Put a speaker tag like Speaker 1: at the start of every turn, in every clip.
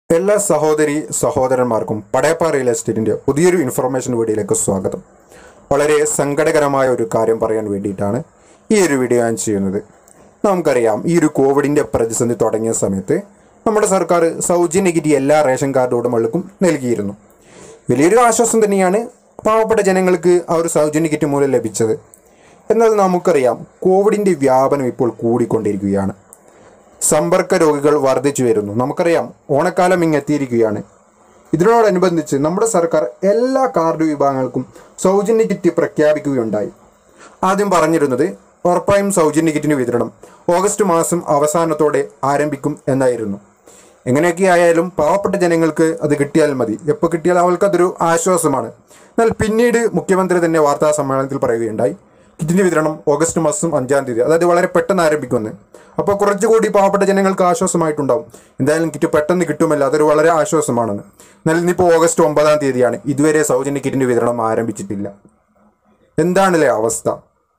Speaker 1: എല്ലാ സഹോദരി സഹോദരന്മാർക്കും പടയപ്പ റിയൽ എസ്റ്റേറ്റിന്റെ പുതിയൊരു ഇൻഫർമേഷൻ വീഡിയോയിലേക്ക് സ്വാഗതം വളരെ സങ്കടകരമായ ഒരു കാര്യം പറയാൻ വേണ്ടിയിട്ടാണ് ഈ ഒരു വീഡിയോ ഞാൻ ചെയ്യുന്നത് നമുക്കറിയാം ഈ ഒരു കോവിഡിന്റെ പ്രതിസന്ധി തുടങ്ങിയ സമയത്ത് നമ്മുടെ സർക്കാർ സൗജന്യ കിറ്റ് എല്ലാ റേഷൻ കാർഡ് ഉടമകൾക്കും നൽകിയിരുന്നു വലിയൊരു ആശ്വാസം തന്നെയാണ് പാവപ്പെട്ട ജനങ്ങൾക്ക് ആ ഒരു സൗജന്യ കിറ്റ് മൂലം ലഭിച്ചത് എന്നാൽ നമുക്കറിയാം കോവിഡിന്റെ വ്യാപനം ഇപ്പോൾ കൂടിക്കൊണ്ടിരിക്കുകയാണ് സമ്പർക്ക രോഗികൾ വർദ്ധിച്ചു വരുന്നു നമുക്കറിയാം ഓണക്കാലം ഇങ്ങെത്തിയിരിക്കുകയാണ് ഇതിനോടനുബന്ധിച്ച് നമ്മുടെ സർക്കാർ എല്ലാ കാർഡ് വിഭാഗങ്ങൾക്കും സൗജന്യ കിറ്റ് പ്രഖ്യാപിക്കുകയുണ്ടായി ആദ്യം പറഞ്ഞിരുന്നത് ഉറപ്പായും സൗജന്യ കിറ്റിന് വിതരണം ഓഗസ്റ്റ് മാസം അവസാനത്തോടെ ആരംഭിക്കും എന്നായിരുന്നു എങ്ങനെയൊക്കെ ആയാലും പാവപ്പെട്ട ജനങ്ങൾക്ക് അത് കിട്ടിയാൽ മതി എപ്പോൾ കിട്ടിയാൽ അവർക്കതൊരു ആശ്വാസമാണ് എന്നാൽ പിന്നീട് മുഖ്യമന്ത്രി തന്നെ വാർത്താ സമ്മേളനത്തിൽ പറയുകയുണ്ടായി കിറ്റിന്റെ വിതരണം ഓഗസ്റ്റ് മാസം അഞ്ചാം തീയതി അതായത് വളരെ പെട്ടെന്ന് ആരംഭിക്കുമെന്ന് അപ്പോൾ കുറച്ചുകൂടി പാവപ്പെട്ട ജനങ്ങൾക്ക് ആശ്വാസമായിട്ടുണ്ടാവും എന്തായാലും കിറ്റ് പെട്ടെന്ന് കിട്ടുമല്ലോ അതൊരു വളരെ ആശ്വാസമാണെന്ന് എന്നാൽ ഇന്നിപ്പോൾ ഓഗസ്റ്റ് ഒമ്പതാം തീയതിയാണ് ഇതുവരെ സൗജന്യ കിറ്റിന്റെ വിതരണം ആരംഭിച്ചിട്ടില്ല എന്താണല്ലേ അവസ്ഥ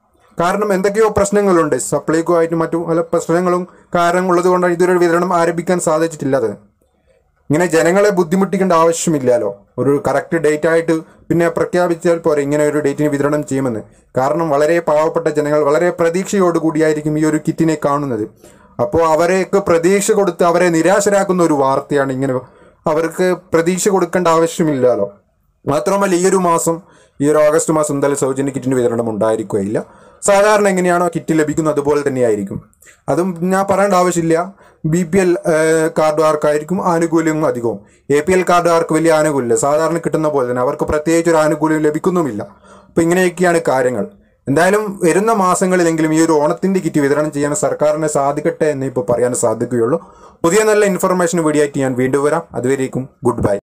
Speaker 1: കാരണം എന്തൊക്കെയോ പ്രശ്നങ്ങളുണ്ട് സപ്ലൈകോ ആയിട്ടും മറ്റു പല പ്രശ്നങ്ങളും കാരണങ്ങളുള്ളത് കൊണ്ടാണ് ഇതൊരു വിതരണം ആരംഭിക്കാൻ സാധിച്ചിട്ടില്ലത് ഇങ്ങനെ ജനങ്ങളെ ബുദ്ധിമുട്ടിക്കേണ്ട ആവശ്യമില്ലല്ലോ ഒരു കറക്റ്റ് ഡേറ്റ് ആയിട്ട് പിന്നെ പ്രഖ്യാപിച്ചാൽ പോരെ ഇങ്ങനെ ഒരു ഡേറ്റിന് വിതരണം ചെയ്യുമെന്ന് കാരണം വളരെ പാവപ്പെട്ട ജനങ്ങൾ വളരെ പ്രതീക്ഷയോടുകൂടിയായിരിക്കും ഈ ഒരു കിറ്റിനെ കാണുന്നത് അപ്പോൾ അവരെയൊക്കെ പ്രതീക്ഷ കൊടുത്ത് അവരെ നിരാശരാക്കുന്ന ഒരു വാർത്തയാണ് ഇങ്ങനെ അവർക്ക് പ്രതീക്ഷ കൊടുക്കേണ്ട ആവശ്യമില്ലല്ലോ മാത്രമല്ല ഈ ഒരു മാസം ഈ ഒരു ഓഗസ്റ്റ് മാസം എന്തായാലും സൗജന്യ കിറ്റിന് വിതരണം ഉണ്ടായിരിക്കുകയില്ല സാധാരണ എങ്ങനെയാണോ കിറ്റ് ലഭിക്കുന്നത് അതുപോലെ തന്നെയായിരിക്കും അതും ഞാൻ പറയേണ്ട ആവശ്യമില്ല ബി പി എൽ കാർഡുകാർക്കായിരിക്കും ആനുകൂല്യം അധികവും എ പി എൽ കാർഡുകാർക്ക് വലിയ ആനുകൂല്യമില്ല സാധാരണ കിട്ടുന്ന പോലെ തന്നെ അവർക്ക് പ്രത്യേകിച്ച് ഒരു ആനുകൂല്യം ലഭിക്കുന്നുമില്ല അപ്പോൾ ഇങ്ങനെയൊക്കെയാണ് കാര്യങ്ങൾ എന്തായാലും വരുന്ന മാസങ്ങളിലെങ്കിലും ഈ ഒരു ഓണത്തിന്റെ കിറ്റ് വിതരണം ചെയ്യാൻ സർക്കാരിന് സാധിക്കട്ടെ എന്ന് ഇപ്പോൾ പറയാൻ സാധിക്കുകയുള്ളൂ പുതിയ നല്ല ഇൻഫർമേഷൻ വീഡിയോ ആയിട്ട് ഞാൻ വീണ്ടും വരാം അതുവരേക്കും ഗുഡ് ബൈ